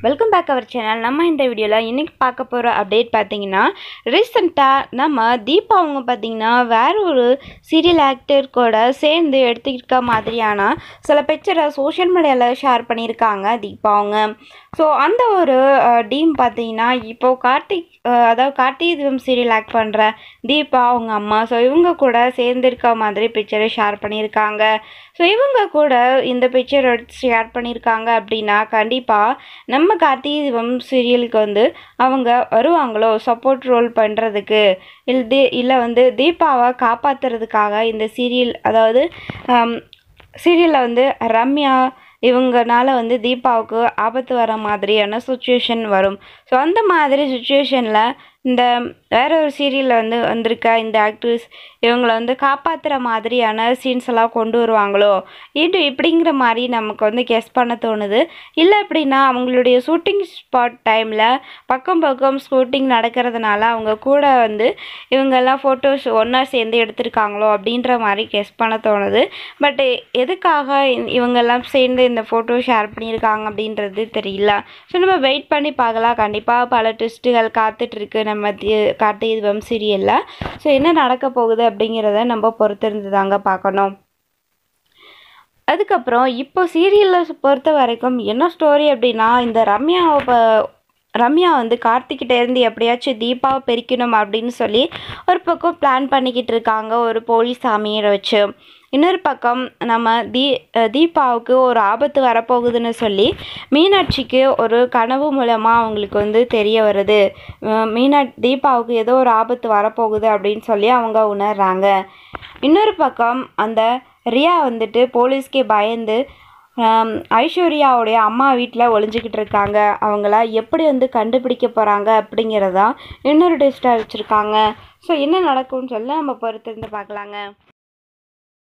welcome back our channel நம்ம இந்த வீடியோவில் இன்றைக்கி பார்க்க போகிற அப்டேட் பார்த்தீங்கன்னா ரீசெண்டாக நம்ம தீபா அவங்க பார்த்தீங்கன்னா வேற ஒரு சீரியல் ஆக்டர் கூட சேர்ந்து எடுத்துக்கிட்ட மாதிரியான சில பிக்சரை சோஷியல் மீடியாவில் ஷேர் பண்ணியிருக்காங்க தீபா அவங்க ஸோ அந்த ஒரு டீம் பார்த்தீங்கன்னா இப்போது கார்த்திக் அஹ், அதாவது கார்த்திக் தீபம் சீரியல் ஆக்ட் பண்ணுற தீபா அவங்க அம்மா ஸோ இவங்க கூட சேர்ந்திருக்க மாதிரி பிக்சரை ஷேர் பண்ணியிருக்காங்க ஸோ இவங்க கூட இந்த பிக்சர் எடுத்து ஷேர் பண்ணியிருக்காங்க அப்படின்னா கண்டிப்பாக நம்ம கார்த்திகை தீபம் சீரியலுக்கு வந்து அவங்க வருவாங்களோ சப்போர்ட் ரோல் பண்ணுறதுக்கு இல்லை தீ இல்லை வந்து தீபாவை காப்பாற்றுறதுக்காக இந்த சீரியல் அதாவது சீரியலில் வந்து ரம்யா இவங்கனால வந்து தீபாவுக்கு ஆபத்து வர மாதிரியான சுச்சுவேஷன் வரும் ஸோ அந்த மாதிரி சுச்சுவேஷனில் இந்த வேற ஒரு சீரியலில் வந்து வந்திருக்க இந்த ஆக்ட்ரஸ் இவங்களை வந்து காப்பாற்றுற மாதிரியான சீன்ஸ் எல்லாம் கொண்டு வருவாங்களோ இது இப்படிங்கிற மாதிரி நமக்கு வந்து கெஸ் பண்ண தோணுது இல்லை அப்படின்னா அவங்களுடைய ஷூட்டிங் ஸ்பாட் டைமில் பக்கம் பக்கம் ஷூட்டிங் நடக்கிறதுனால அவங்க கூட வந்து இவங்கெல்லாம் ஃபோட்டோஸ் ஒன்றா சேர்ந்து எடுத்திருக்காங்களோ அப்படின்ற மாதிரி கெஸ் பண்ண தோணுது பட் எதுக்காக இ- இவங்கெல்லாம் சேர்ந்து இந்த ஃபோட்டோ ஷேர் பண்ணியிருக்காங்க அப்படின்றது தெரியல ஸோ நம்ம வெயிட் பண்ணி பார்க்கலாம் கண்டிப்பாக பல ட்விஸ்ட்டுகள் காத்துட்ருக்கு நம்ம தி- கார்த்திகை தீபம் சீரியலில் ஸோ என்ன நடக்க போகுது அப்படிங்கிறத நம்ம பொறுத்திருந்து தாங்க பார்க்கணும் அதுக்கப்புறம் இப்போ சீரியலில் பொறுத்த வரைக்கும் என்ன ஸ்டோரி அப்படின்னா இந்த ரம்யாவை ப- ரம்யா வந்து கார்த்திக்கிட்ட இருந்து எப்படியாச்சும் தீபாவை பிரிக்கணும் அப்படின்னு சொல்லி ஒரு பக்கம் பிளான் பண்ணிக்கிட்டு இருக்காங்க ஒரு போலீஸ் சாமியை வச்சு இன்னொரு பக்கம் நம்ம தீ அஹ் தீபாவுக்கு ஒரு ஆபத்து வரப்போகுதுன்னு சொல்லி மீனாட்சிக்கு ஒரு கனவு மூலமாக அவங்களுக்கு வந்து தெரிய வருது அஹ் மீனா தீபாவுக்கு ஏதோ ஒரு ஆபத்து வரப்போகுது அப்படின்னு சொல்லி அவங்க உணர்றாங்க இன்னொரு பக்கம் அந்த ரியா வந்துட்டு போலீஸ்க்கே பயந்து ஆம், ஐஸ்வர்யாவுடைய அம்மா வீட்டில் ஒளிஞ்சிக்கிட்டு இருக்காங்க அவங்கள எப்படி வந்து கண்டுபிடிக்க போகிறாங்க அப்படிங்கிறதா இன்னொரு டெஸ்ட்டாக வச்சுருக்காங்க ஸோ என்ன நடக்கும்னு சொல்லி நம்ம பொறுத்திருந்து பார்க்கலாங்க